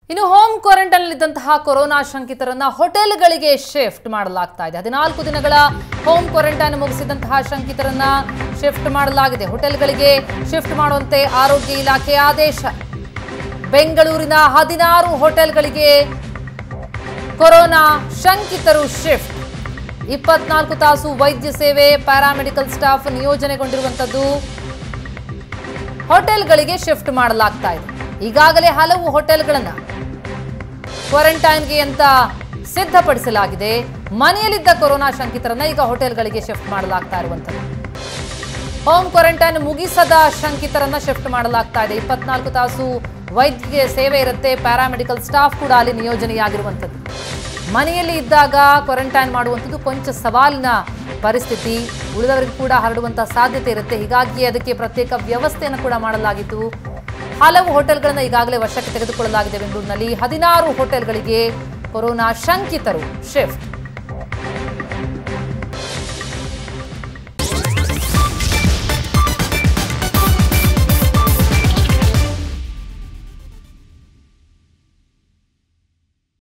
ಇನ್ನು home quarantine ಇದ್ದಂತಹ corona ಶಂಕಿತರನ್ನ ಹೋಟೆಲ್ಗಳಿಗೆ ಶಿಫ್ಟ್ ಮಾಡಲಾಗ್ತಾ ಇದೆ ಹದಿನಾಲ್ಕು ದಿನಗಳ ಹೋಮ್ ಕ್ವಾರಂಟೈನ್ ಮುಗಿಸಿದಂತಹ ಶಂಕಿತರನ್ನ ಶಿಫ್ಟ್ ಮಾಡಲಾಗಿದೆ ಹೋಟೆಲ್ಗಳಿಗೆ ಶಿಫ್ಟ್ ಮಾಡುವಂತೆ ಆರೋಗ್ಯ ಇಲಾಖೆ ಆದೇಶ ಬೆಂಗಳೂರಿನ ಹದಿನಾರು ಹೋಟೆಲ್ಗಳಿಗೆ ಕೊರೋನಾ ಶಂಕಿತರು ಶಿಫ್ಟ್ ಇಪ್ಪತ್ನಾಲ್ಕು ತಾಸು ವೈದ್ಯ ಸೇವೆ ಪ್ಯಾರಾಮೆಡಿಕಲ್ ಸ್ಟಾಫ್ ನಿಯೋಜನೆಗೊಂಡಿರುವಂಥದ್ದು ಹೋಟೆಲ್ಗಳಿಗೆ ಶಿಫ್ಟ್ ಮಾಡಲಾಗ್ತಾ ಇದೆ ಈಗಾಗಲೇ ಹಲವು ಹೋಟೆಲ್ಗಳನ್ನ ಕ್ವಾರಂಟೈನ್ಗೆ ಅಂತ ಸಿದ್ಧಪಡಿಸಲಾಗಿದೆ ಮನೆಯಲ್ಲಿದ್ದ ಕೊರೋನಾ ಶಂಕಿತರನ್ನ ಈಗ ಹೋಟೆಲ್ಗಳಿಗೆ ಶಿಫ್ಟ್ ಮಾಡಲಾಗ್ತಾ ಇರುವಂಥದ್ದು ಹೋಮ್ ಕ್ವಾರಂಟೈನ್ ಮುಗಿಸದ ಶಂಕಿತರನ್ನ ಶಿಫ್ಟ್ ಮಾಡಲಾಗ್ತಾ ಇದೆ ಇಪ್ಪತ್ನಾಲ್ಕು ತಾಸು ವೈದ್ಯಕೀಯ ಸೇವೆ ಇರುತ್ತೆ ಪ್ಯಾರಾಮೆಡಿಕಲ್ ಸ್ಟಾಫ್ ಕೂಡ ಅಲ್ಲಿ ನಿಯೋಜನೆಯಾಗಿರುವಂಥದ್ದು ಮನೆಯಲ್ಲಿ ಇದ್ದಾಗ ಕ್ವಾರಂಟೈನ್ ಮಾಡುವಂಥದ್ದು ಕೊಂಚ ಸವಾಲಿನ ಪರಿಸ್ಥಿತಿ ಉಳಿದವರಿಗೆ ಕೂಡ ಹರಡುವಂಥ ಸಾಧ್ಯತೆ ಇರುತ್ತೆ ಹೀಗಾಗಿ ಅದಕ್ಕೆ ಪ್ರತ್ಯೇಕ ವ್ಯವಸ್ಥೆಯನ್ನು ಕೂಡ ಮಾಡಲಾಗಿತ್ತು ಹಲವು ಹೋಟೆಲ್ಗಳನ್ನು ಈಗಾಗಲೇ ವಶಕ್ಕೆ ತೆಗೆದುಕೊಳ್ಳಲಾಗಿದೆ ಬೆಂಗಳೂರಿನಲ್ಲಿ ಹದಿನಾರು ಹೋಟೆಲ್ಗಳಿಗೆ ಕೊರೋನಾ ಶಂಕಿತರು ಶಿಫ್ಟ್